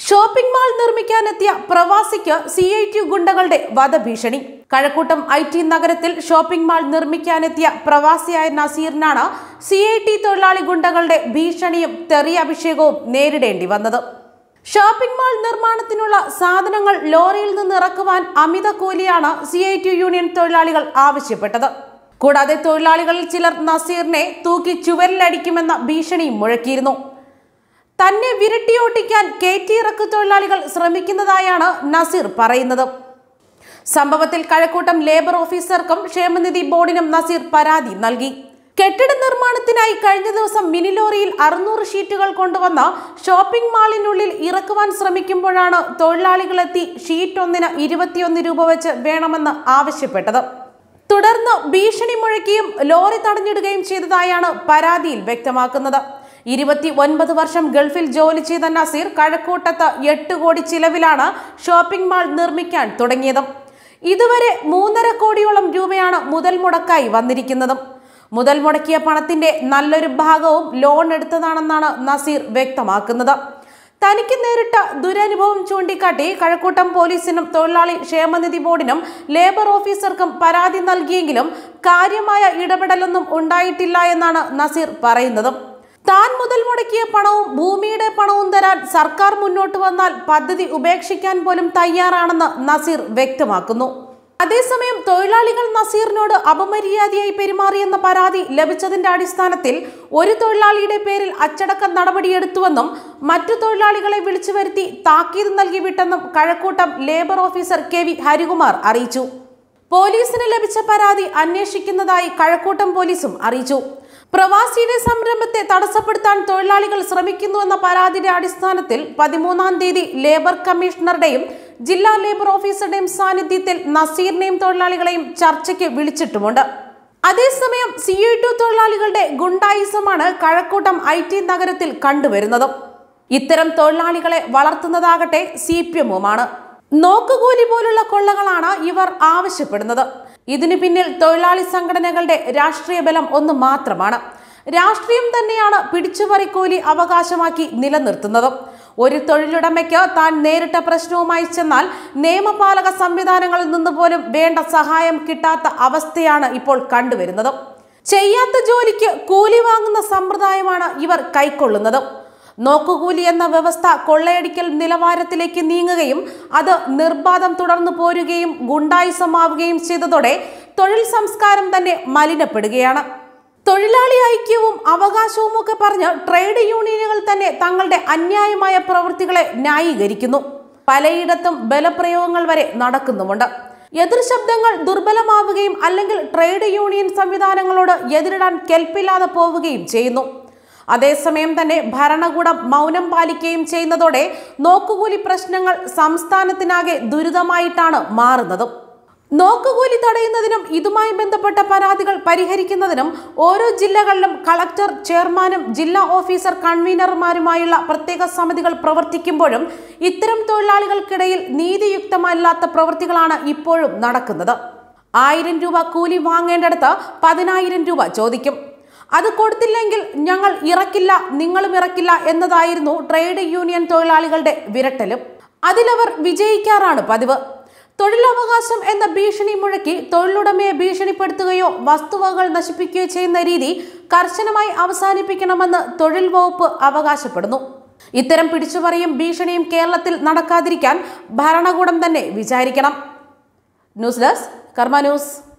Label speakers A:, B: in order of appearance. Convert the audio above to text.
A: shopping mall നിർമ്മിക്കാനെത്തിയ പ്രവാസിക്ക് C I T ഗുണ്ടകളുടെ വധഭീഷണി കഴക്കൂട്ടം ഐ ടി നഗരത്തിൽ ഷോപ്പിംഗ് മാൾ നിർമ്മിക്കാനെത്തിയ പ്രവാസിയായ നസീറിനാണ് സി ഐ ടി തൊഴിലാളി ഗുണ്ടകളുടെ ഭീഷണിയും തെറി അഭിഷേകവും നേരിടേണ്ടി വന്നത് ഷോപ്പിംഗ് മാൾ നിർമ്മാണത്തിനുള്ള സാധനങ്ങൾ ലോറിയിൽ നിന്ന് ഇറക്കുവാൻ അമിത കൂലിയാണ് സി ഐ ടി യൂണിയൻ തൊഴിലാളികൾ ആവശ്യപ്പെട്ടത് കൂടാതെ തൊഴിലാളികളിൽ ചിലർ നസീറിനെ തൂക്കി ചുവരിലടിക്കുമെന്ന ഭീഷണിയും മുഴക്കിയിരുന്നു തന്നെ വിരട്ടിയോട്ടിക്കാൻ കയറ്റിയിറക്ക് തൊഴിലാളികൾ ശ്രമിക്കുന്നതായാണ് നസീർ പറയുന്നത് സംഭവത്തിൽ കഴക്കൂട്ടം ലേബർ ഓഫീസർക്കും ക്ഷേമനിധി ബോർഡിനും നസീർ പരാതി നൽകി കെട്ടിട നിർമ്മാണത്തിനായി കഴിഞ്ഞ ദിവസം മിനി ലോറിയിൽ അറുന്നൂറ് ഷീറ്റുകൾ കൊണ്ടുവന്ന ഷോപ്പിംഗ് മാളിനുള്ളിൽ ഇറക്കുവാൻ ശ്രമിക്കുമ്പോഴാണ് തൊഴിലാളികളെത്തി ഷീറ്റ് ഒന്നിന് ഇരുപത്തിയൊന്ന് രൂപ വെച്ച് വേണമെന്ന് ആവശ്യപ്പെട്ടത് തുടർന്ന് ഭീഷണി മുഴക്കിയും ലോറി തടഞ്ഞിടുകയും ചെയ്തതായാണ് പരാതിയിൽ വ്യക്തമാക്കുന്നത് ഇരുപത്തി ഒൻപത് വർഷം ഗൾഫിൽ ജോലി ചെയ്ത നസീർ കഴക്കൂട്ടത്ത് എട്ട് കോടി ചിലവിലാണ് ഷോപ്പിംഗ് മാൾ നിർമ്മിക്കാൻ തുടങ്ങിയത് ഇതുവരെ മൂന്നര കോടിയോളം രൂപയാണ് മുതൽ മുടക്കായി വന്നിരിക്കുന്നത് മുതൽ മുടക്കിയ പണത്തിന്റെ നല്ലൊരു ഭാഗവും ലോൺ എടുത്തതാണെന്നാണ് നസീർ വ്യക്തമാക്കുന്നത് തനിക്ക് നേരിട്ട ദുരനുഭവം ചൂണ്ടിക്കാട്ടി കഴക്കൂട്ടം പോലീസിനും തൊഴിലാളി ക്ഷേമനിധി ബോർഡിനും ലേബർ ഓഫീസർക്കും പരാതി നൽകിയെങ്കിലും കാര്യമായ ഇടപെടലൊന്നും ഉണ്ടായിട്ടില്ല എന്നാണ് നസീർ പറയുന്നത് താൻ മുതൽ മുടക്കിയ പണവും ഭൂമിയുടെ പണവും തരാൻ സർക്കാർ മുന്നോട്ട് വന്നാൽ പദ്ധതി ഉപേക്ഷിക്കാൻ പോലും തയ്യാറാണെന്ന് നസീർ വ്യക്തമാക്കുന്നു അതേസമയം തൊഴിലാളികൾ നസീറിനോട് അപമര്യാദയായി പെരുമാറിയെന്ന പരാതി ലഭിച്ചതിന്റെ അടിസ്ഥാനത്തിൽ ഒരു തൊഴിലാളിയുടെ പേരിൽ അച്ചടക്ക നടപടിയെടുത്തുവെന്നും മറ്റു തൊഴിലാളികളെ വിളിച്ചു വരുത്തി താക്കീത് നൽകി വിട്ടെന്നും Kazhakkoottam labour officer K V Harikumar അറിയിച്ചു പോലീസിന് ലഭിച്ച പരാതി അന്വേഷിക്കുന്നതായി കഴക്കൂട്ടം പോലീസും അറിയിച്ചു പ്രവാസിയുടെ സംരംഭത്തെ തടസ്സപ്പെടുത്താൻ തൊഴിലാളികൾ ശ്രമിക്കുന്നുവെന്ന പരാതിയുടെ അടിസ്ഥാനത്തിൽ പതിമൂന്നാം തീയതി ലേബർ കമ്മീഷണറുടെയും ജില്ലാ ലേബർ ഓഫീസറുടെയും സാന്നിധ്യത്തിൽ നസീറിനെയും തൊഴിലാളികളെയും ചർച്ചയ്ക്ക് വിളിച്ചിട്ടുമുണ്ട് അതേസമയം സി ഐ ടു തൊഴിലാളികളുടെ ഗുണ്ടായിസമാണ് കഴക്കൂട്ടം ഐ ടി നഗരത്തിൽ കണ്ടുവരുന്നത് ഇത്തരം തൊഴിലാളികളെ വളർത്തുന്നതാകട്ടെ സി പി എമ്മുമാണ് നോക്കുകൂലി പോലുള്ള കൊള്ളകളാണ് ഇവർ ആവശ്യപ്പെടുന്നത് ഇതിനു പിന്നിൽ തൊഴിലാളി സംഘടനകളുടെ രാഷ്ട്രീയ ബലം ഒന്ന് മാത്രമാണ് രാഷ്ട്രീയം തന്നെയാണ് പിടിച്ചുപറിക്കൂലി അവകാശമാക്കി നിലനിർത്തുന്നത് ഒരു തൊഴിലുടമയ്ക്ക് താൻ നേരിട്ട പ്രശ്നവുമായി ചെന്നാൽ നിയമപാലക സംവിധാനങ്ങളിൽ നിന്ന് പോലും വേണ്ട സഹായം കിട്ടാത്ത അവസ്ഥയാണ് ഇപ്പോൾ കണ്ടുവരുന്നത് ചെയ്യാത്ത ജോലിക്ക് കൂലി വാങ്ങുന്ന സമ്പ്രദായമാണ് ഇവർ കൈക്കൊള്ളുന്നത് നോക്കുകൂലി എന്ന വ്യവസ്ഥ കൊള്ളയടിക്കൽ നിലവാരത്തിലേക്ക് നീങ്ങുകയും അത് നിർബാധം തുടർന്നു പോരുകയും ഗുണ്ടായിസമാവുകയും ചെയ്തതോടെ തൊഴിൽ സംസ്കാരം തന്നെ മലിനപ്പെടുകയാണ് തൊഴിലാളി ഐക്യവും അവകാശവും ഒക്കെ പറഞ്ഞ് ട്രേഡ് യൂണിയനുകൾ തന്നെ തങ്ങളുടെ അന്യായമായ പ്രവൃത്തികളെ ന്യായീകരിക്കുന്നു പലയിടത്തും ബലപ്രയോഗങ്ങൾ വരെ നടക്കുന്നുമുണ്ട് എതിർ ശബ്ദങ്ങൾ ദുർബലമാവുകയും അല്ലെങ്കിൽ ട്രേഡ് യൂണിയൻ സംവിധാനങ്ങളോട് എതിരിടാൻ കെൽപ്പില്ലാതെ പോവുകയും ചെയ്യുന്നു അതേസമയം തന്നെ ഭരണകൂടം മൗനം പാലിക്കുകയും ചെയ്യുന്നതോടെ നോക്കുകൂലി പ്രശ്നങ്ങൾ സംസ്ഥാനത്തിനാകെ ദുരിതമായിട്ടാണ് മാറുന്നത് നോക്കുകൂലി തടയുന്നതിനും ഇതുമായി ബന്ധപ്പെട്ട പരാതികൾ പരിഹരിക്കുന്നതിനും ഓരോ ജില്ലകളിലും കളക്ടർ ചെയർമാനും ജില്ലാ ഓഫീസർ കൺവീനർമാരുമായുള്ള പ്രത്യേക സമിതികൾ പ്രവർത്തിക്കുമ്പോഴും ഇത്തരം തൊഴിലാളികൾക്കിടയിൽ നീതിയുക്തമല്ലാത്ത പ്രവൃത്തികളാണ് ഇപ്പോഴും നടക്കുന്നത് ആയിരം രൂപ കൂലി വാങ്ങേണ്ടടുത്ത് പതിനായിരം രൂപ ചോദിക്കും അത് കൊടുത്തില്ലെങ്കിൽ ഞങ്ങൾ ഇറക്കില്ല നിങ്ങളും ഇറക്കില്ല എന്നതായിരുന്നു ട്രേഡ് യൂണിയൻ തൊഴിലാളികളുടെ വിരട്ടലും അതിലവർ വിജയിക്കാറാണ് പതിവ് തൊഴിലവകാശം എന്ന ഭീഷണി മുഴക്കി തൊഴിലുടമയെ ഭീഷണിപ്പെടുത്തുകയോ വസ്തുവകകൾ നശിപ്പിക്കുകയോ ചെയ്യുന്ന രീതി കർശനമായി അവസാനിപ്പിക്കണമെന്ന് തൊഴിൽ വകുപ്പ് അവകാശപ്പെടുന്നു ഇത്തരം പിടിച്ചുപറിയും ഭീഷണിയും കേരളത്തിൽ നടക്കാതിരിക്കാൻ ഭരണകൂടം തന്നെ വിചാരിക്കണം ന്യൂസ് ഡെസ്ക് കർമ്മ ന്യൂസ്